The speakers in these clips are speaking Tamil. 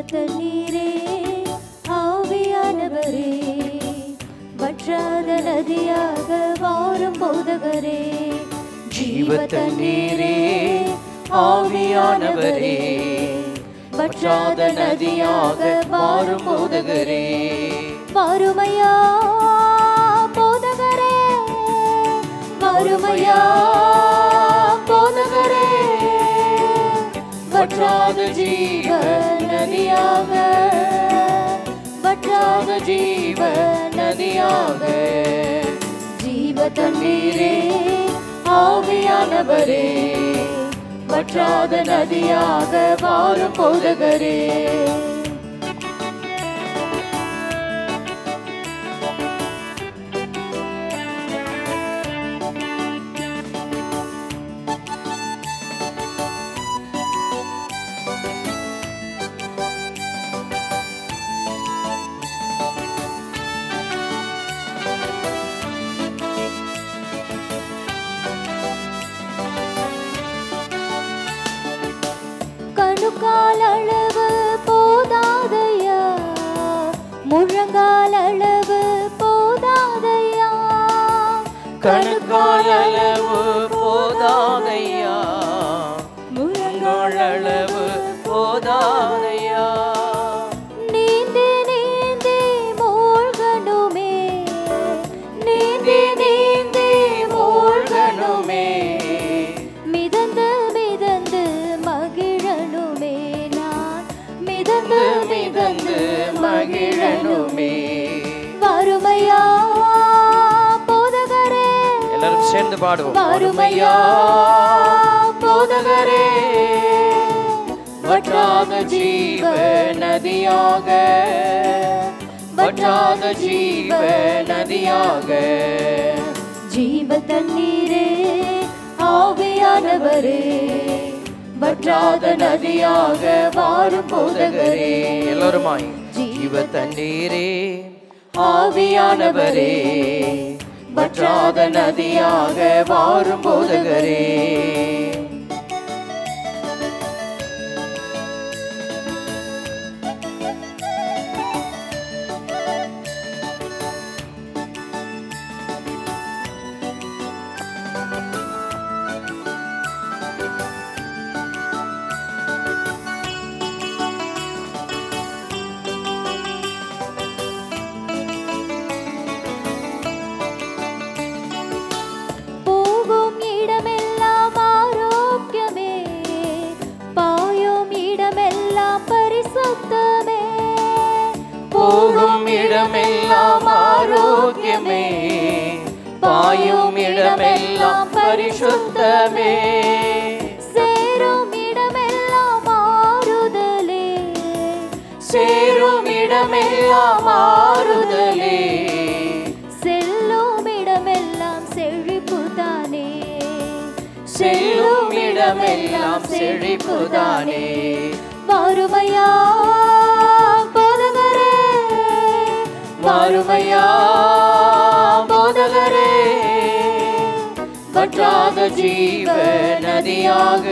தண்ணீரே ஆவியானவரே வற்றாத நதியாக வாரும் போதகரே ஜீவ தண்ணீரே ஆவியானவரே வற்றாத நதியாக மாறும் போதகரே வறுமையா போதகரே வறுமையா போதகரே வற்றாத ஜீவ நதியாக வற்றாத ஜீவ நதியாக ஜீவ தண்ணீரே ஆவியானவரே வற்றாத நதியாக மாறும் போதகரே கணுக்கால் அளவு போதாதையா முழங்கால் அளவு போதாதையா கணுக்கால் அளவு போதாதையா முழங்கால் அளவு போதாதையா நீந்தி நீந்தி மூழ்கணுமே நீந்தி நீந்தி மூழ்கணுமே மிதந்து மிதந்து மகிழணுமே நான் மிதந்து மிதந்து மகிழனுமே வறுமையா போதகரே எல்லாரும் சேர்ந்து பாடுவோம் வறுமையா போதகரே வற்றாத ஜீவ நதியாக வற்றாத ஜீவ நதியாக ஜீவ தண்ணீரே ஆவியானவரே வற்றாத நதியாக மாறும் போதகரே எல்லோருமாய் ஜீவ தண்ணீரே ஆவியானவரே வற்றாத நதியாக மாறும் போதகரே போகும் இடமெல்லாம் ஆரோக்கியமே பாயும் இடமெல்லாம் பரிசுத்தமே போகும் இடமெல்லாம் ஆரோக்கியமே பாயும் இடமெல்லாம் பரிசுத்தமே சேரும் இடமெல்லாம் ஆறுதலே சேரும் இடமெல்லாம் ஆறுதலே செல்லும் இடமெல்லாம் செழிப்பு தானே செல்லும் இடமெல்லாம் செழிப்புதானே வறுமையா போதகரே மறுமையா போதகரே வற்றாத ஜீவ நதியாக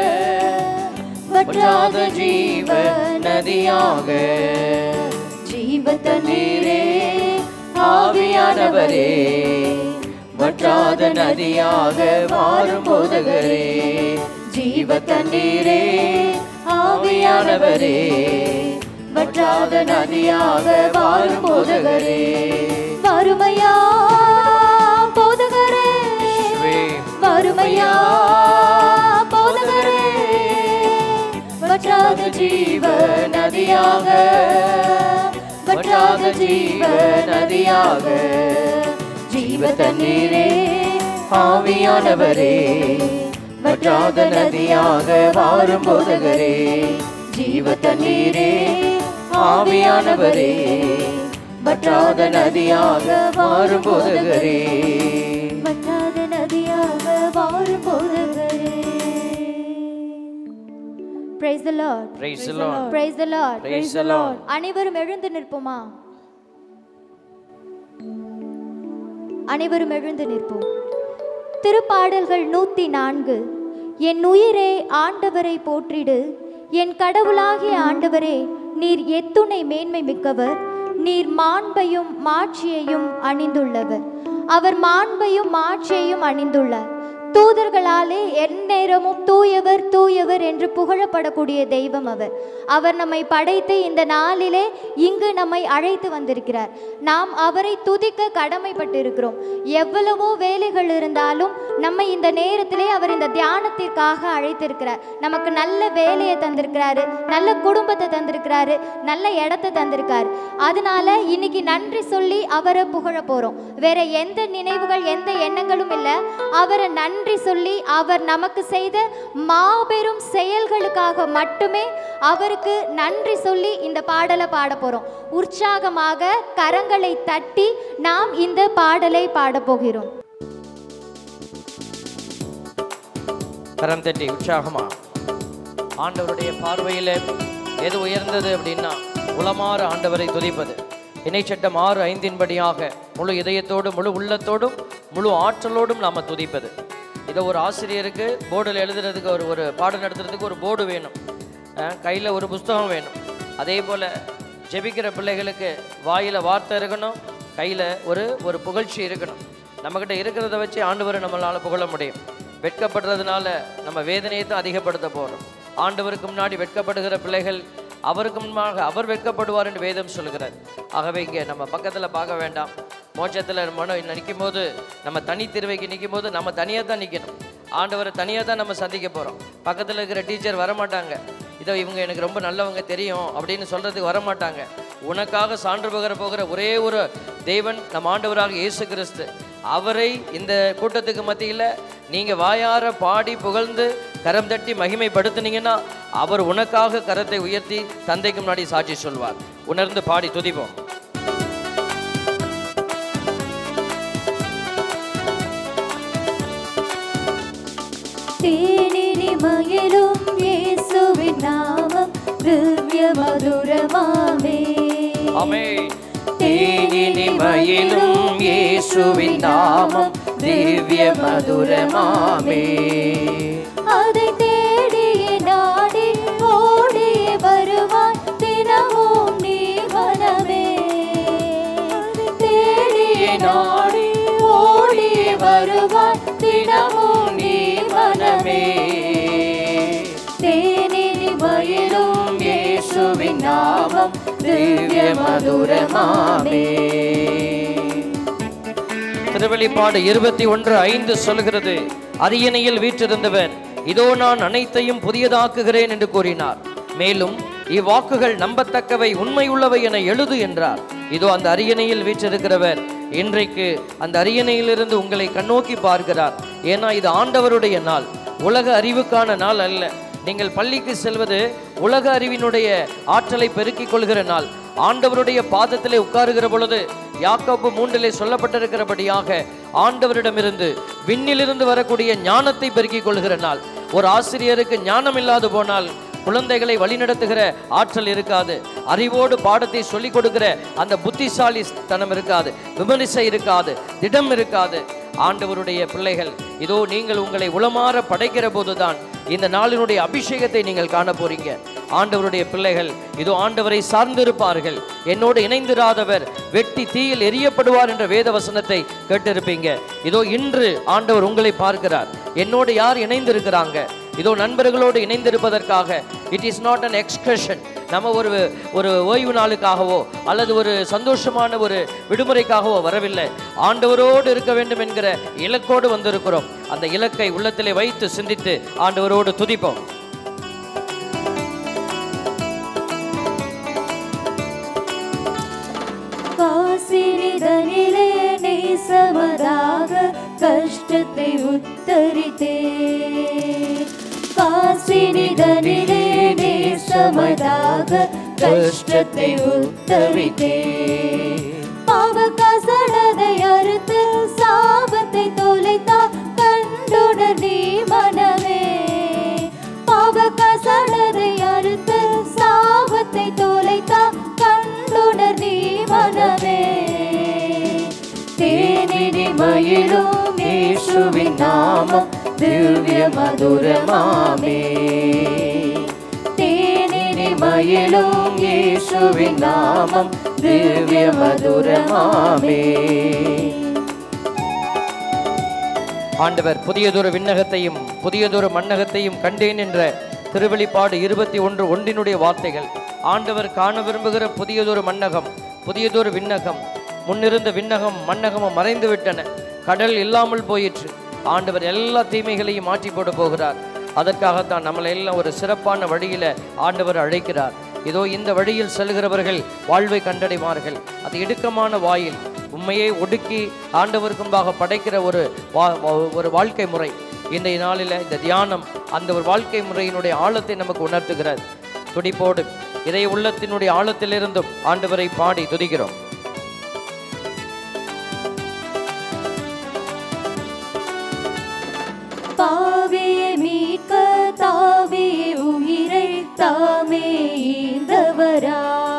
வற்றாத ஜீவ நதியாக ஜீவ தண்ணீரே ஆவியானவரே வற்றாத நதியாக மாறும் போதகரே ஜீவ தண்ணீரே ஆவியானவரே வற்றாத நதியாக மாறும் போதகரே வறுமையா போதகரே வறுமையா போதகரே வற்றாத ஜீவ நதியாக வற்றாத ஜீவ நதியாக ஜீவ தண்ணீரே ஆவியானவரே வற்றாத நதியாக மாறும் போதகரே ஜீவ தண்ணீரே ஆவியானவரே வற்றாத நதியாக மாறும் போதகரே வற்றாத நதியாக வாழும் போதகரே Praise the Lord. Praise the Lord. Praise the Lord. Praise the Lord. அனைவரும் எழுந்து நிற்போமா அனைவரும் எழுந்து நிற்போம் திருப்பாடல்கள் நூத்தி நான்கு என் உயிரே ஆண்டவரை போற்றிடு என் கடவுளாகிய ஆண்டவரே நீர் எத்துணை மேன்மை மிக்கவர் நீர் மாண்பையும் மாட்சியையும் அணிந்துள்ளவர் அவர் மாண்பையும் மாட்சியையும் அணிந்துள்ளார் தூதர்களாலே எந்நேரமும் தூயவர் தூயவர் என்று புகழப்படக்கூடிய தெய்வம் அவர் அவர் நம்மை படைத்து இந்த நாளிலே இங்கு நம்மை அழைத்து வந்திருக்கிறார் நாம் அவரை துதிக்க கடமைப்பட்டிருக்கிறோம் எவ்வளவோ வேலைகள் இருந்தாலும் நம்மை இந்த நேரத்திலே அவர் இந்த தியானத்திற்காக அழைத்திருக்கிறார் நமக்கு நல்ல வேலையை தந்திருக்கிறாரு நல்ல குடும்பத்தை தந்திருக்கிறாரு நல்ல இடத்த தந்திருக்காரு அதனால இன்னைக்கு நன்றி சொல்லி அவரை புகழ போறோம் வேற எந்த நினைவுகள் எந்த எண்ணங்களும் இல்லை அவரை நன்றி சொல்லி அவர் நமக்கு செய்த மாபெரும் செயல்களுக்காக மட்டுமே அவருக்கு நன்றி சொல்லி இந்த பாடலை பாட போறோம் உற்சாகமாக கரங்களை தட்டி நாம் இந்த பாடலை பாட போகிறோம் கரம் தட்டி உற்சாகமா ஆண்டவருடைய பார்வையில் எது உயர்ந்தது அப்படின்னா உளமாற ஆண்டவரை துதிப்பது இணைச்சட்டம் ஆறு ஐந்தின்படியாக முழு இதயத்தோடும் முழு உள்ளத்தோடும் முழு ஆற்றலோடும் நாம் துதிப்பது இதை ஒரு ஆசிரியருக்கு போர்டில் எழுதுறதுக்கு ஒரு ஒரு பாடம் நடத்துறதுக்கு ஒரு போர்டு வேணும் கையில் ஒரு புஸ்தகம் வேணும் அதே போல் ஜெபிக்கிற பிள்ளைகளுக்கு வாயில் வார்த்தை இருக்கணும் கையில் ஒரு ஒரு புகழ்ச்சி இருக்கணும் நம்மக்கிட்ட இருக்கிறத வச்சு ஆண்டவரை நம்மளால் புகழ முடியும் வெட்கப்படுறதுனால நம்ம வேதனையை தான் அதிகப்படுத்த போகிறோம் ஆண்டவருக்கு முன்னாடி வெட்கப்படுகிற பிள்ளைகள் அவருக்கு முன்பாக அவர் வெட்கப்படுவார் என்று வேதம் சொல்கிறார் ஆகவே இங்கே நம்ம பக்கத்தில் பார்க்க வேண்டாம் மோட்சத்தில் மனோ நிற்கும் போது நம்ம தனி திருவைக்கு நிற்கும் போது நம்ம தனியாக தான் நிற்கணும் ஆண்டவரை தனியாக தான் நம்ம சந்திக்க போகிறோம் பக்கத்தில் இருக்கிற டீச்சர் வரமாட்டாங்க இதோ இவங்க எனக்கு ரொம்ப நல்லவங்க தெரியும் அப்படின்னு சொல்கிறதுக்கு வரமாட்டாங்க உனக்காக சான்று பகர போகிற ஒரே ஒரு தேவன் நம் ஆண்டவராக இயேசு கிறிஸ்து அவரை இந்த கூட்டத்துக்கு மத்தியில் நீங்கள் வாயார பாடி புகழ்ந்து கரம் தட்டி மகிமைப்படுத்துனீங்கன்னா அவர் உனக்காக கரத்தை உயர்த்தி தந்தைக்கு முன்னாடி சாட்சி சொல்வார் உணர்ந்து பாடி துதிப்போம் தேனினி மயிலும் இயேசுவின் நாமம் திவ்ய மதுரமாமே ஆமே தேனினி மயிலும் இயேசுவின் நாமம் திவ்ய மதுரமாமே அதை தேடியே நாடி ஓடியே வருவாய் தினமும் நீ மனமே தேடியே நாடி ஓடியே வருவாய் தினமும் நீ மனமே தேனினி மயிலும் இயேசுவின் நாமம் திவ்ய மதுரமாமே திருவெளிப்பாடு இருபத்தி ஒன்று ஐந்து சொல்கிறது அரியணையில் வீற்றிருந்தவர் இதோ நான் அனைத்தையும் புதியதாக்குகிறேன் என்று கூறினார் மேலும் இவ்வாக்குகள் நம்பத்தக்கவை உண்மையுள்ளவை என எழுது என்றார் இதோ அந்த அரியணையில் வீற்றிருக்கிறவர் இன்றைக்கு அந்த அரியணையிலிருந்து உங்களை கண்ணோக்கி பார்க்கிறார் ஏன்னா இது ஆண்டவருடைய நாள் உலக அறிவுக்கான நாள் அல்ல நீங்கள் பள்ளிக்கு செல்வது உலக அறிவினுடைய ஆற்றலை பெருக்கிக் கொள்கிற நாள் ஆண்டவருடைய பாதத்திலே உட்காருகிற பொழுது யாக்கோப்பு மூன்றிலே சொல்லப்பட்டிருக்கிறபடியாக ஆண்டவரிடமிருந்து விண்ணிலிருந்து வரக்கூடிய ஞானத்தை பெருக்கிக் கொள்கிற நாள் ஒரு ஆசிரியருக்கு ஞானம் இல்லாது போனால் குழந்தைகளை வழிநடத்துகிற ஆற்றல் இருக்காது அறிவோடு பாடத்தை சொல்லிக் கொடுக்கிற அந்த புத்திசாலித்தனம் இருக்காது விமரிசை இருக்காது திடம் இருக்காது ஆண்டவருடைய பிள்ளைகள் இதோ நீங்கள் உங்களை உளமாற படைக்கிற போதுதான் இந்த நாளினுடைய அபிஷேகத்தை நீங்கள் காண போறீங்க ஆண்டவருடைய பிள்ளைகள் இதோ ஆண்டவரை சார்ந்திருப்பார்கள் என்னோடு இணைந்திராதவர் வெட்டி தீயில் எரியப்படுவார் என்ற வேத வசனத்தை கேட்டிருப்பீங்க இதோ இன்று ஆண்டவர் உங்களை பார்க்கிறார் என்னோடு யார் இணைந்திருக்கிறாங்க இதோ நண்பர்களோடு இணைந்திருப்பதற்காக it is not an excursion நம்ம ஒரு ஒரு ஓய்வு நாளுக்காகவோ அல்லது ஒரு சந்தோஷமான ஒரு விடுமுறைக்காகவோ வரவில்லை ஆண்டவரோடு இருக்க வேண்டும் என்கிற இலக்கோடு வந்திருக்கிறோம் அந்த இலக்கை உள்ளத்திலே வைத்து சிந்தித்து ஆண்டவரோடு துதிப்போம் காசிரிதனிலே நேசமதாக கஷ்டத்தை உத்தரித்தே காசிரிதனிலே நேசமதாக கஷ்டத்தை உத்தரித்தே பாவ கசடதை அறுத்து சாபத்தை தொலைத்தா கண்டுடர் நீ மனமே பாவ கசடதை அறுத்து சாபத்தை தொலைத்தா கண்டுடர் நீ மனமே தேனினி மயிலும் இயேசுவின் நாமம் திவ்ய மதுரமாமே தேனினி ம மயிலும் இயேசுவின் நாமம் திவ்ய மதுரமாமே ஆண்டவர் புதியதொரு விண்ணகத்தையும் புதியதொரு மண்ணகத்தையும் கண்டேன் என்ற திருவெளிப்பாடு இருபத்தி ஒன்று ஒன்றினுடைய வார்த்தைகள் ஆண்டவர் காண விரும்புகிற புதியதொரு மண்ணகம் புதியதொரு விண்ணகம் முன்னிருந்த விண்ணகம் மண்ணகமும் மறைந்து விட்டன கடல் இல்லாமல் போயிற்று ஆண்டவர் எல்லா தீமைகளையும் மாற்றி போட போகிறார் அதற்காகத்தான் நம்மளை எல்லாம் ஒரு சிறப்பான வழியில ஆண்டவர் அழைக்கிறார் இதோ இந்த வழியில் செல்கிறவர்கள் வாழ்வை கண்டடைவார்கள் அது இடுக்கமான வாயில் உண்மையை ஒடுக்கி ஆண்டவருக்கு முன்பாக படைக்கிற ஒரு வா- வா- ஒரு வாழ்க்கை முறை இன்றைய நாளில் இந்த தியானம் அந்த ஒரு வாழ்க்கை முறையினுடைய ஆழத்தை நமக்கு உணர்த்துகிறது துடிப்போடு இதய உள்ளத்தினுடைய ஆழத்திலிருந்தும் ஆண்டவரை பாடி துதிக்கிறோம் பாவியை மீட்க தாவே உயிரை தாமே ஈந்தவரா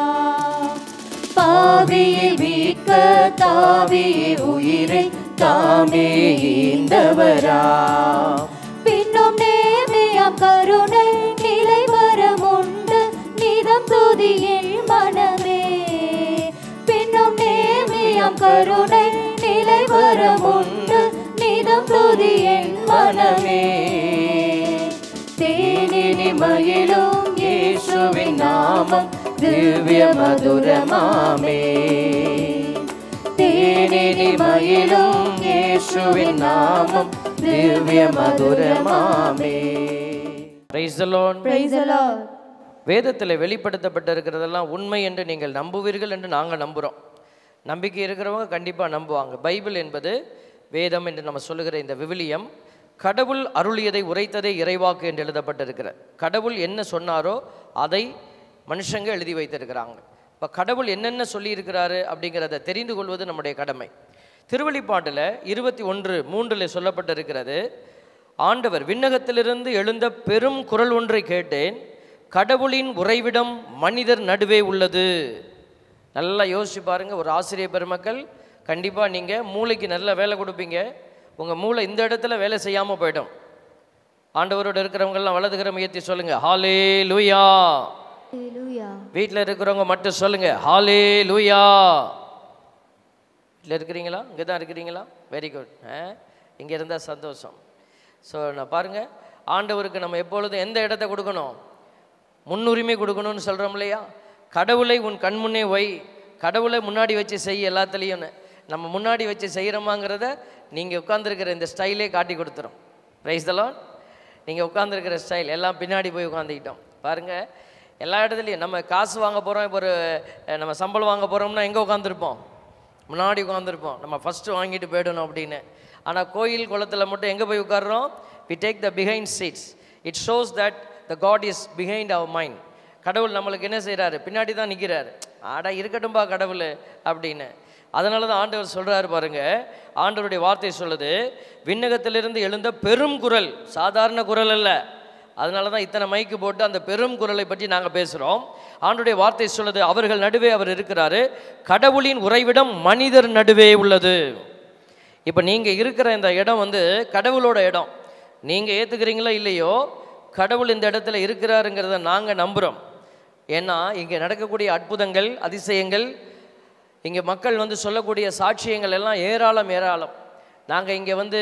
பாவியை மீட்க தாவே உயிரை தாமே ஈந்தவரா பின்னும் நேர்மையாம் கருணை நிலை வரமுண்டு நிதம் துதியில் மனமே பின்னும் நேர்மையாம் கருணை நிலை வரமுண்டு நிதம் துதியில் மனமே தேனினி மயிலும் இயேசுவின் நாமம் திவ்ய மதுரமாமே தேனினி மயிலும் இயேசுவின் நாமம் திவ்ய மதுரமாமே Praise the Lord. Praise the Lord. வேதத்தில் வெளிப்படுத்தப்பட்டிருக்கிறதெல்லாம் உண்மை என்று நீங்கள் நம்புவீர்கள் என்று நாங்கள் நம்புகிறோம் நம்பிக்கை இருக்கிறவங்க கண்டிப்பாக நம்புவாங்க பைபிள் என்பது வேதம் என்று நம்ம சொல்லுகிற இந்த விவிலியம் கடவுள் அருளியதை உரைத்ததே இறைவாக்கு என்று எழுதப்பட்டிருக்கிற கடவுள் என்ன சொன்னாரோ அதை மனுஷங்க எழுதி வைத்திருக்கிறாங்க இப்போ கடவுள் என்னென்ன சொல்லியிருக்கிறாரு அப்படிங்கிறத தெரிந்து கொள்வது நம்முடைய கடமை திருவெளிப்பாட்டில் இருபத்தி ஒன்று மூன்றில் சொல்லப்பட்டிருக்கிறது ஆண்டவர் விண்ணகத்திலிருந்து எழுந்த பெரும் குரல் ஒன்றை கேட்டேன் கடவுளின் உறைவிடம் மனிதர் நடுவே உள்ளது நல்லா யோசிச்சு பாருங்க ஒரு ஆசிரியர் பெருமக்கள் கண்டிப்பாக நீங்கள் மூளைக்கு நல்ல வேலை கொடுப்பீங்க உங்கள் மூளை இந்த இடத்துல வேலை செய்யாமல் போயிடும் ஆண்டவரோடு இருக்கிறவங்கெல்லாம் வலதுகிற முயற்சி சொல்லுங்க ஹாலே லூயா Hallelujah. வீட்டில் இருக்கிறவங்க மட்டும் சொல்லுங்க ஹாலே லூயா வீட்டில் இருக்கிறீங்களா இங்கே தான் இருக்கிறீங்களா வெரி குட் இங்கே இருந்தால் சந்தோஷம் ஸோ நான் பாருங்கள் ஆண்டவருக்கு நம்ம எப்பொழுதும் எந்த இடத்த கொடுக்கணும் முன்னுரிமை கொடுக்கணும்னு சொல்கிறோம் இல்லையா கடவுளை உன் கண் முன்னே வை கடவுளை முன்னாடி வச்சு செய் எல்லாத்துலேயும் நம்ம முன்னாடி வச்சு செய்கிறோமாங்கிறத நீங்கள் உட்காந்துருக்கிற இந்த ஸ்டைலே காட்டி கொடுத்துரும் ரைஸ் தலான் நீங்கள் உட்காந்துருக்கிற ஸ்டைல் எல்லாம் பின்னாடி போய் உட்காந்துக்கிட்டோம் பாருங்கள் எல்லா இடத்துலையும் நம்ம காசு வாங்க போகிறோம் இப்போ ஒரு அஹ், நம்ம சம்பளம் வாங்க போகிறோம்னா எங்கே உட்காந்துருப்போம் முன்னாடி உட்காந்துருப்போம் நம்ம ஃபஸ்ட்டு வாங்கிட்டு போயிடணும் அப்படின்னு ஆனால் கோயில் குளத்தில் மட்டும் எங்கே போய் உட்கார்றோம் we take the behind seats it shows that the God is behind our mind கடவுள் நம்மளுக்கு என்ன செய்கிறாரு பின்னாடி தான் நிற்கிறாரு ஆடா இருக்கட்டும்பா கடவுள் அப்படின்னு அதனால தான் ஆண்டவர் சொல்கிறாரு பாருங்க ஆண்டவருடைய வார்த்தை சொல்லுது விண்ணகத்திலிருந்து எழுந்த பெரும் குரல் சாதாரண குரல் அல்ல அதனால தான் இத்தனை மைக்கு போட்டு அந்த பெரும் குரலை பற்றி நாங்கள் பேசுகிறோம் ஆண்டுடைய வார்த்தை சொல்லுது அவர்கள் நடுவே அவர் இருக்கிறாரு கடவுளின் உறைவிடம் மனிதர் நடுவே உள்ளது இப்போ நீங்கள் இருக்கிற இந்த இடம் வந்து கடவுளோட இடம் நீங்கள் ஏற்றுக்கிறீங்களோ இல்லையோ கடவுள் இந்த இடத்துல இருக்கிறாருங்கிறத நாங்கள் நம்புகிறோம் ஏன்னா இங்கே நடக்கக்கூடிய அற்புதங்கள் அதிசயங்கள் இங்கே மக்கள் வந்து சொல்லக்கூடிய சாட்சியங்கள் எல்லாம் ஏராளம் ஏராளம் நாங்கள் இங்கே வந்து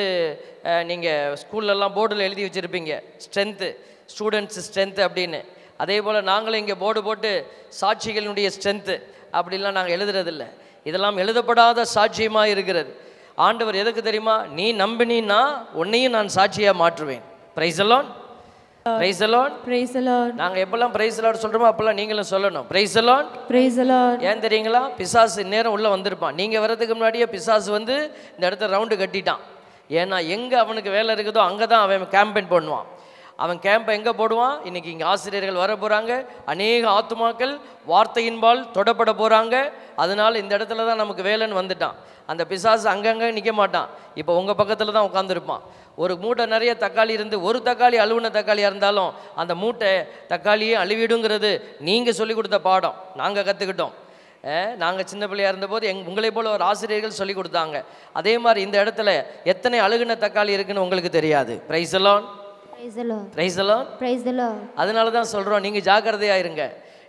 நீங்கள் ஸ்கூல்லலாம் போர்டில் எழுதி வச்சுருப்பீங்க ஸ்ட்ரென்த்து ஸ்டூடெண்ட்ஸ் ஸ்ட்ரென்த்து அப்படின்னு அதே போல் நாங்களும் இங்கே போர்டு போட்டு சாட்சிகளினுடைய ஸ்ட்ரென்த்து அப்படிலாம் நாங்கள் எழுதுறதில்ல இதெல்லாம் எழுதப்படாத சாட்சியமாக இருக்கிறது ஆண்டவர் எதுக்கு தெரியுமா நீ நம்பினீன்னா உன்னையும் நான் சாட்சியாக மாற்றுவேன் பிரைஸ் அலான் பிரைஸ் அலான் Praise the Lord. நாங்கள் எப்பெல்லாம் பிரைஸ் அலாட் சொல்கிறோமோ அப்போல்லாம் நீங்களும் சொல்லணும் பிரைஸ் அலான் Praise the Lord. ஏன் தெரியுங்களா பிசாசு நேரம் உள்ளே வந்திருப்பான் நீங்கள் வர்றதுக்கு முன்னாடியே பிசாசு வந்து இந்த இடத்த ரவுண்டு கட்டிட்டான் ஏன்னா எங்கே அவனுக்கு வேலை இருக்குதோ அங்கே தான் அவன் கேம்பெயின் பண்ணுவான் அவன் கேம்பை எங்கே போடுவான் இன்னைக்கு இங்கே ஆசிரியர்கள் வர போகிறாங்க அநேக ஆத்துமாக்கள் வார்த்தையின்பால் தொடப்பட போகிறாங்க அதனால இந்த இடத்துல தான் நமக்கு வேலைன்னு வந்துட்டான் அந்த பிசாசு அங்கங்கே நிற்க மாட்டான் இப்போ உங்கள் பக்கத்தில் தான் உட்காந்துருப்பான் ஒரு மூட்டை நிறைய தக்காளி இருந்து ஒரு தக்காளி அழுவுன தக்காளியாக இருந்தாலும் அந்த மூட்டை தக்காளியே அழுவிடுங்கிறது நீங்கள் சொல்லி கொடுத்த பாடம் நாங்கள் கற்றுக்கிட்டோம் நாங்கள் சின்ன பிள்ளையா இருந்தபோது எங் உங்களை போல ஒரு ஆசிரியர்கள் சொல்லி கொடுத்தாங்க அதே மாதிரி இந்த இடத்துல எத்தனை அழுகுன தக்காளி இருக்குன்னு உங்களுக்கு தெரியாது பிரைஸ் எல்லாம் Praise the Lord. பிரைஸ் எல்லாம் Praise the Lord. அதனால தான் சொல்கிறோம் நீங்கள் ஜாக்கிரதையாக இருங்க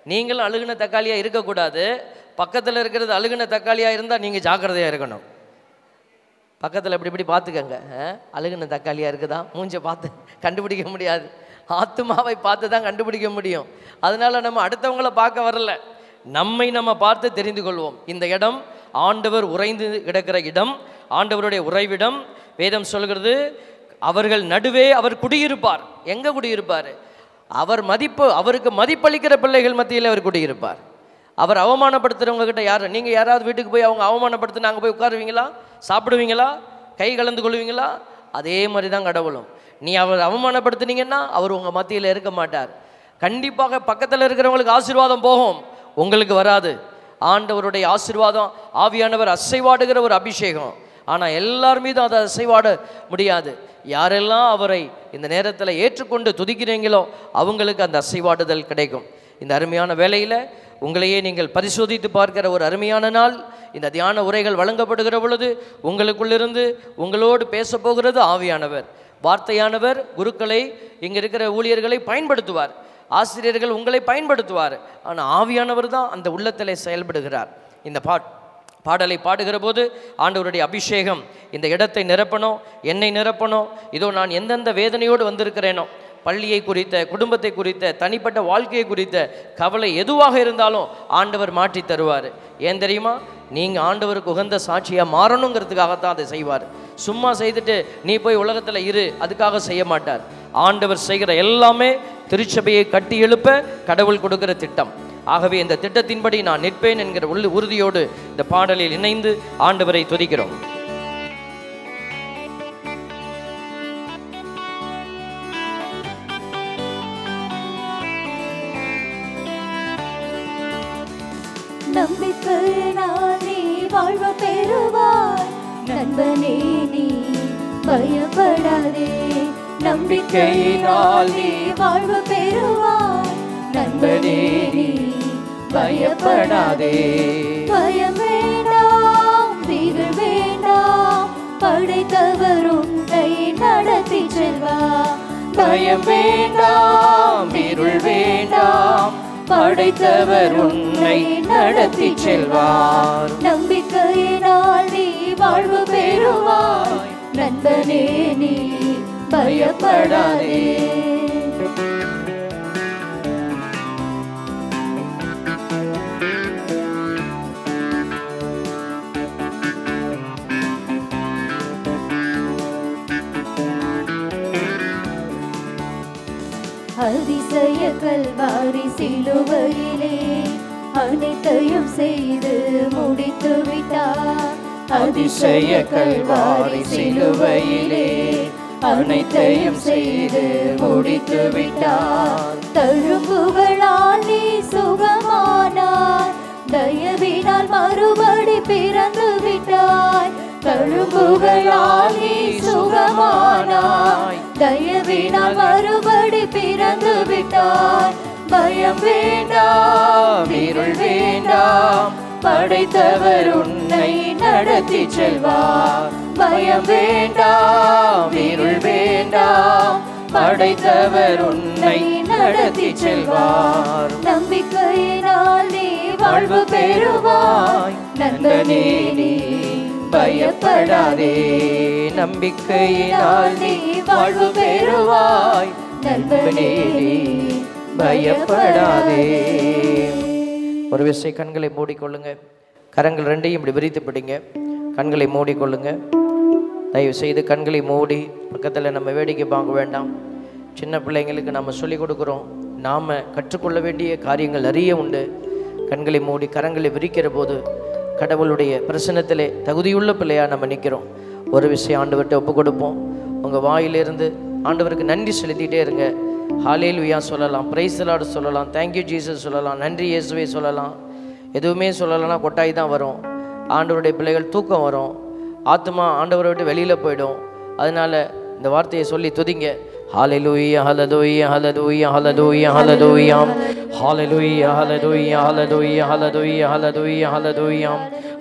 நீங்களும் அழுகுன தக்காளியாக இருக்கக்கூடாது பக்கத்தில் இருக்கிறது அழுகுன தக்காளியாக இருந்தால் நீங்கள் ஜாக்கிரதையாக இருக்கணும் பக்கத்தில் இப்படி இப்படி பார்த்துக்கங்க அஹ், அழுகுன தக்காளியாக இருக்குதா மூஞ்ச பார்த்து கண்டுபிடிக்க முடியாது ஆத்துமாவை பார்த்து தான் கண்டுபிடிக்க முடியும் அதனால நம்ம அடுத்தவங்கள பார்க்க வரல நம்மை நம்ம பார்த்து தெரிந்து கொள்வோம் இந்த இடம் ஆண்டவர் உறைந்து கிடக்கிற இடம் ஆண்டவருடைய உறைவிடம் வேதம் சொல்கிறது அவர்கள் நடுவே அவர் குடியிருப்பார் எங்க குடியிருப்பார் அவர் மதிப்பு அவருக்கு மதிப்பளிக்கிற பிள்ளைகள் மத்தியில் அவர் குடியிருப்பார் அவர் அவமானப்படுத்துறவங்க கிட்ட யார் நீங்க யாராவது வீட்டுக்கு போய் அவங்க அவமானப்படுத்தி நாங்கள் போய் உட்காருவீங்களா சாப்பிடுவீங்களா கை கலந்து கொள்வீங்களா அதே மாதிரி தான் கடவுளும் நீ அவர் அவமானப்படுத்துனீங்கன்னா அவர் உங்க மத்தியில் இருக்க மாட்டார் கண்டிப்பாக பக்கத்தில் இருக்கிறவங்களுக்கு ஆசீர்வாதம் போகும் உங்களுக்கு வராது ஆண்டவருடைய ஆசீர்வாதம் ஆவியானவர் அசைவாடுகிற ஒரு அபிஷேகம் ஆனால் எல்லார் மீதும் அதை அசைவாட முடியாது யாரெல்லாம் அவரை இந்த நேரத்தில் ஏற்றுக்கொண்டு துதிக்கிறீங்களோ அவங்களுக்கு அந்த அசைவாடுதல் கிடைக்கும் இந்த அருமையான வேளையில் உங்களையே நீங்கள் பரிசோதித்து பார்க்கிற ஒரு அருமையான நாள் இந்த தியான உரைகள் வழங்கப்படுகிற பொழுது உங்களுக்குள்ளிருந்து உங்களோடு பேச போகிறது ஆவியானவர் வார்த்தையானவர் குருக்களை இங்கே இருக்கிற ஊழியர்களை பயன்படுத்துவார் ஆசிரியர்கள் உங்களை பயன்படுத்துவார் ஆனால் ஆவியானவர் தான் அந்த உள்ளத்திலே செயல்படுகிறார் இந்த பாட் பாடலை பாடுகிற போது ஆண்டவருடைய அபிஷேகம் இந்த இடத்தை நிரப்பணும் என்னை நிரப்பணும் இதோ நான் எந்தெந்த வேதனையோடு வந்திருக்கிறேனோ பள்ளியை குறித்த குடும்பத்தை குறித்த தனிப்பட்ட வாழ்க்கையை குறித்த கவலை எதுவாக இருந்தாலும் ஆண்டவர் மாற்றி தருவார் ஏன் தெரியுமா நீங்கள் ஆண்டவருக்கு உகந்த சாட்சியாக மாறணுங்கிறதுக்காகத்தான் அதை செய்வார் சும்மா செய்துட்டு நீ போய் உலகத்தில் இரு அதுக்காக செய்ய மாட்டார் ஆண்டவர் செய்கிற எல்லாமே திருச்சபையை கட்டி எழுப்ப கடவுள் கொடுக்கிற திட்டம் ஆகவே இந்த திட்டத்தின்படி நான் நிற்பேன் என்கிற உள்ள உறுதியோடு இந்த பாடலில் இணைந்து ஆண்டவரை துதிக்கிறோம் நம்பிக்கையினால் நீ வாழ்வு பெறுவாய் நண்பனே நீ பயப்படாதே நம்பிக்கையினால் நீ வாழ்வு பெறுவாய் நண்பனே நீ பயப்படாதே பயம் வேண்டாம் திகில் வேண்டாம் படைத்தவர் உன்னை நடத்தி செல்வார் பயம் வேண்டாம் இருள் வேண்டாம் படைத்தவர் உன்னை நடத்தி செல்வார் நம்பிக்கையினால் நீ வாழ்வு பெறுவாய் நண்பனே நீ பயப்படாதே அதிசய கல்வாரி சிலுவையிலே அனைத்தையும் செய்து முடித்து விட்டார் அதிசய கல்வாரி சிலுவையிலே அனைத்தையும் செய்து முடித்து விட்டார் தழும்புகளால் நீ சுகமானாய் தயவினால் மறுபடி பிறந்து விட்டாய் தழும்புகளால் நீ சுகமானாய் தயவினால் மறுபடி பிறந்து விட்டாய் பயம் வேண்டாம் இருள் வேண்டாம் படைத்தவர் உன்னை நடத்தி செல்வார் பயம் வேண்டாம் இருள் வேண்டாம் படைத்தவர் உன்னை நடத்தி செல்வார் நம்பிக்கையினால் நீ வாழ்வு பெறுவாய் நண்பனே நீ பயப்படாதே நம்பிக்கையினால் நீ வாழ்வு பெறுவாய் நண்பனே நீ பயப்படாதே ஒரு விசை கண்களை மூடிக்கொள்ளுங்க கரங்கள் ரெண்டையும் இப்படி விரித்து பிடிங்க கண்களை மூடிக்கொள்ளுங்க தயவு செய்து கண்களை மூடி பக்கத்தில் நம்ம வேடிக்கை பார்க்க வேண்டாம் சின்ன பிள்ளைங்களுக்கு நம்ம சொல்லிக் கொடுக்குறோம் நாம் கற்றுக்கொள்ள வேண்டிய காரியங்கள் நிறைய உண்டு கண்களை மூடி கரங்களை விரிக்கிற போது கடவுளுடைய பிரசனத்திலே தகுதியுள்ள பிள்ளையாக நம்ம நிற்கிறோம் ஒரு விஷயம் ஆண்டவர்கிட்ட ஒப்பு கொடுப்போம் உங்கள் வாயிலிருந்து ஆண்டவருக்கு நன்றி செலுத்திட்டே இருங்க ஹாலேலுயா சொல்லலாம் பிரைஸ்லாடு சொல்லலாம் தேங்க்யூ ஜீசஸ் சொல்லலாம் நன்றி இயேசுவே சொல்லலாம் எதுவுமே சொல்லலைன்னா கொட்டாய் தான் வரும் ஆண்டவருடைய பிள்ளைகள் தூக்கம் வரும் ஆத்மா ஆண்டவரை விட்டு வெளியில் போயிடும் அதனால இந்த வார்த்தையை சொல்லி துதிங்க ஹalleluya hallelujah hallelujah hallelujah hallelujah hallelujah hallelujah hallelujah hallelujah hallelujah hallelujah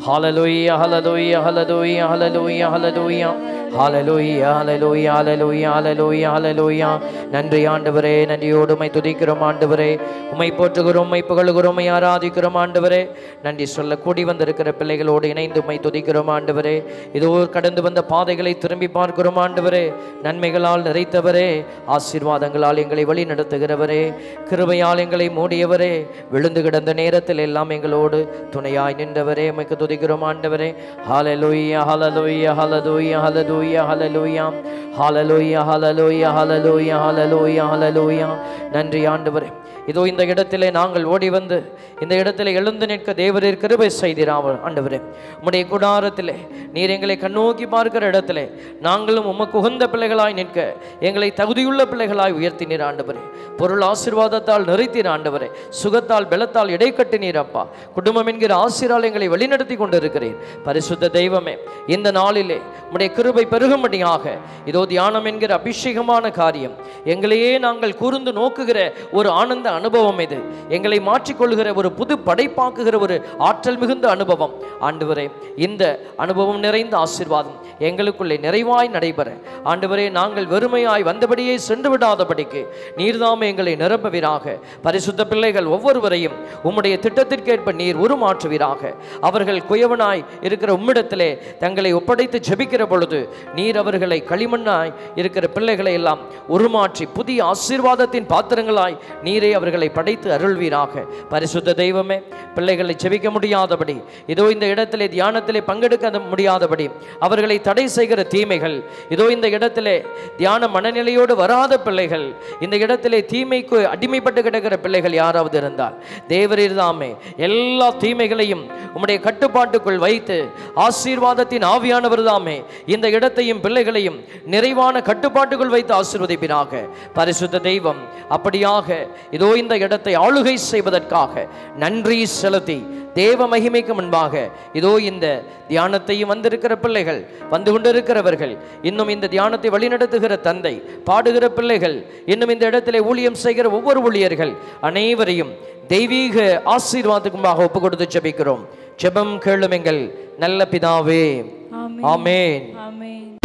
ஹalleluya ஹalleluya ஹalleluya ஹalleluya ஹalleluya ஹalleluya ஹalleluya ஹalleluya ஹalleluya ஹalleluya நன்றி ஆண்டவரே நன்றியோடு உம்மை துதிக்கிறோம் ஆண்டவரே உம்மை போற்றுகிறோம் உம்மை புகழுகிறோம் உம்மை ஆராதிக்கிறோம் ஆண்டவரே நன்றி சொல்ல கூடி வந்திருக்கிற பிள்ளைகளோடு இணைந்து உம்மை துதிக்கிறோம் ஆண்டவரே இதோ கடந்து வந்த பாதைகளை திரும்பி பார்க்கிறோம் ஆண்டவரே நன்மைகளால் நிறைத்தவரே ஆசீர்வாதங்களால் எங்களை வழி நடத்துகிறவரே கிருபையால் எங்களை மூடியவரே விழுந்து கிடந்த நேரத்தில் எல்லாம் எங்களோடு துணையாய் நின்றவரே உமக்கு துதிக்கிறோம் ஆண்டவரே ஹalleluya ஹalleluya ஹalleluya ஹalleluya ஹalleluya ஹalleluya ஹalleluya ஹalleluya ஹalleluya ஹalleluya நன்றி ஆண்டவரே இதோ இந்த இடத்திலே நாங்கள் ஓடி வந்து இந்த இடத்திலே எழுந்து நிற்க தேவரீர் கிருபை செய்திராம ஆண்டவரே உம்முடைய கூடாரத்திலே நீர் எங்களை கண்ணோக்கி பார்க்கிற இடத்திலே நாங்களும் உமக்கு உகந்த பிள்ளைகளாய் நிற்க எங்களை தகுதியுள்ள பிள்ளைகளாய் உயர்த்தினீர் ஆண்டவரே பொருள் ஆசீர்வாதத்தால் நிறைத்தீர் ஆண்டவரே சுகத்தால் பலத்தால் இடை கட்டினீர் அப்பா குடும்பம் என்கிற ஆசீரால் எங்களை வழிநடத்தி கொண்டிருக்கிறேன் பரிசுத்த தெய்வமே இந்த நாளிலே உம்முடைய கிருபை பெருகும்படியாக இதோ தியானம் என்கிற அபிஷேகமான காரியம் எங்களையே நாங்கள் கூர்ந்து நோக்குகிற ஒரு ஆனந்த அனுபவம் இது எங்களை மாற்றிக்கொள்கிற ஒரு புது படைப்பாக்குகிற ஒரு ஆற்றல் மிகுந்த அனுபவம் ஆண்டவரே இந்த அனுபவம் நிறைந்த ஆசீர்வாதம் எங்களுக்குள்ளே நிறைவாய் நடைபெற ஆண்டவரே நாங்கள் வெறுமையாய் வந்தபடியே சென்று விடாதபடிக்கு நீர்தாமே எங்களை நிரப்புவீராக பரிசுத்த பிள்ளைகள் ஒவ்வொருவரையும் உம்முடைய திட்டத்திற்கேற்ப நீர் உருமாற்றுவீராக அவர்கள் குயவனாய் இருக்கிற உம்மிடத்திலே தங்களை ஒப்படைத்து ஜெபிக்கிற பொழுது நீர் அவர்களை களிமண்ணாய் இருக்கிற பிள்ளைகளை எல்லாம் உருமாற்றி புதிய ஆசீர்வாதத்தின் பாத்திரங்களாய் நீரே அவர்களை படைத்து அருள்வீராக பரிசுத்த தெய்வமே பிள்ளைகளை ஜெபிக்க முடியாதபடி இதோ இந்த இடத்திலே தியானத்திலே பங்கெடுக்க முடியாதபடி அவர்களை தடை செய்கிற தீமைகள் இதோ இந்த இடத்திலே தியான மனநிலையோடு வராத பிள்ளைகள் இந்த இடத்திலே தீமைக்கு அடிமைப்பட்டு கிடக்கிற பிள்ளைகள் யாராவது இருந்தால் தேவரீர் தாமே எல்லா தீமைகளையும் உம்முடைய கட்டுப்பாட்டுக்குள் வைத்து ஆசீர்வாதத்தின் ஆவியானவர் தாமே இந்த இடத்தையும் பிள்ளைகளையும் நிறைவான கட்டுப்பாட்டுக்குள் வைத்து ஆசீர்வதிப்பினாக பரிசுத்த தெய்வம் அப்படியாக இதோ இந்த இடத்தை ஆளுகை செய்வதற்காக நன்றி செலுத்தி தேவ மகிமைக்கு முன்பாக இதோ இந்த தியானத்தையும் வந்திருக்கிற பிள்ளைகள் வந்து கொண்டிருக்கிறவர்கள் இன்னும் இந்த தியானத்தை வழிநடத்துகிற தந்தை பாடுகிற பிள்ளைகள் இன்னும் இந்த இடத்திலே ஊழியம் செய்கிற ஒவ்வொரு ஊழியர்கள் அனைவரையும் தெய்வீக ஆசீர்வாதத்துக்குமாக ஒப்பு கொடுத்து ஜெபிக்கிறோம் ஜெபம் கேளும் எங்கள் நல்ல பிதாவே ஆமென். ஆமென் ஆமென்